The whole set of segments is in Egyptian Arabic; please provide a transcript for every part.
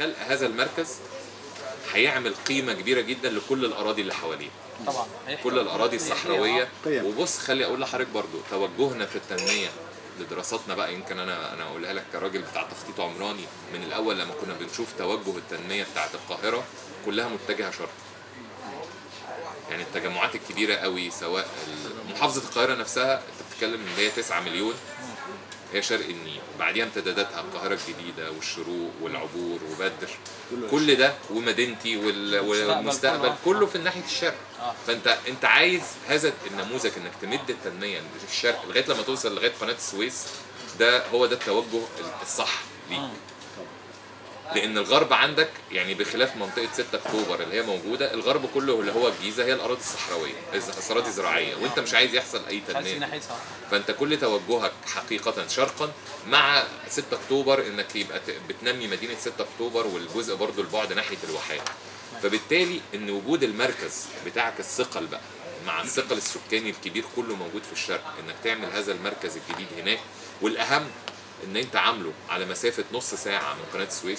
خلق هذا المركز هيعمل قيمه كبيره جدا لكل الاراضي اللي حواليه طبعا هيحكي- كل الاراضي هي- الصحراويه قيم. وبص خلي اقول لحضرتك برضو توجهنا في التنميه لدراساتنا بقى يمكن انا انا اقولها لك كراجل بتاع تخطيط عمراني من الاول لما كنا بنشوف توجه التنميه بتاعت القاهره كلها متجهه شرق يعني التجمعات الكبيره قوي سواء ال- محافظه القاهره نفسها انت بتتكلم ان هي 9 مليون هي شرق النيل بعديها امتداداتها القاهره الجديده والشروق والعبور وبدر كل ده ومدينتي وال- والمستقبل كله. كله في ناحيه الشرق آه. فانت انت عايز هذا النموذج انك تمد التنميه في الشرق لغايه لما توصل لغايه قناه السويس ده هو ده التوجه الصح ليك لان الغرب عندك يعني بخلاف منطقه 6 اكتوبر اللي هي موجوده الغرب كله اللي هو الجيزه هي الاراضي الصحراويه اراضي زراعيه وانت مش عايز يحصل اي مش عايز تنميه ناحيتها فانت كل توجهك حقيقه شرقا مع 6 اكتوبر انك يبقى ت- بتنمي مدينه 6 اكتوبر والجزء برضو البعد ناحيه الواحات فبالتالي ان وجود المركز بتاعك الثقل بقى مع الثقل السكاني الكبير كله موجود في الشرق انك تعمل هذا المركز الجديد هناك والاهم ان انت عامله على مسافه نص ساعه من قناه السويس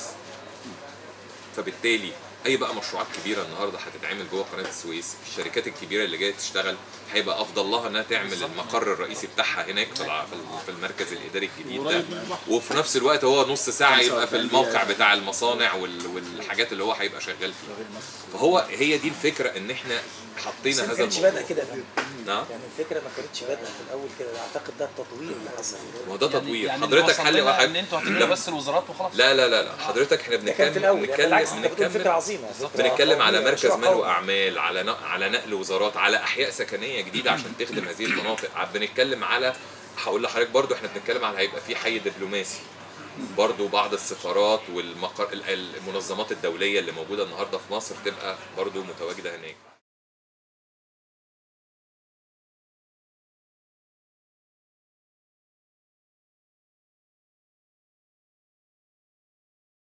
فبالتالي اي بقى مشروعات كبيره النهارده هتتعمل جوه قناه السويس الشركات الكبيره اللي جايه تشتغل هيبقى افضل لها انها تعمل المقر الرئيسي بتاعها هناك في الع- في ال- في المركز الاداري الجديد ده قريب من البحر. وفي نفس الوقت هو نص ساعه يبقى في 45 الموقع دقيقة. بتاع المصانع وال- والحاجات اللي هو هيبقى شغال فيها فهو هي دي الفكره ان احنا بس حطينا ما هذا كانتش الموضوع بادئه كده يا فندم نعم يعني الفكره ما كانتش بادئه في الاول كده اعتقد ده التطوير اللي حصل ما هو ده يعني- تطوير يعني اللي حضرتك وصل حل لنا واحد ان انتوا هتبنوا بس الوزارات وخلاص لا لا لا لا حضرتك احنا ده كان في بنتكلم الاول يعني بالعكس بنتكلم انت بتقول فكره بنتكلم عظيمه فكرة بنتكلم على قوية، مركز مشروع مال قوي. واعمال على ن- على نقل وزارات على احياء سكنيه جديده عشان تخدم هذه المناطق ع- بنتكلم على هقول لحضرتك برضو احنا بنتكلم على هيبقى في حي دبلوماسي برضو بعض السفارات والمنظمات الدوليه اللي موجوده النهارده في مصر تبقى برضو متواجده هناك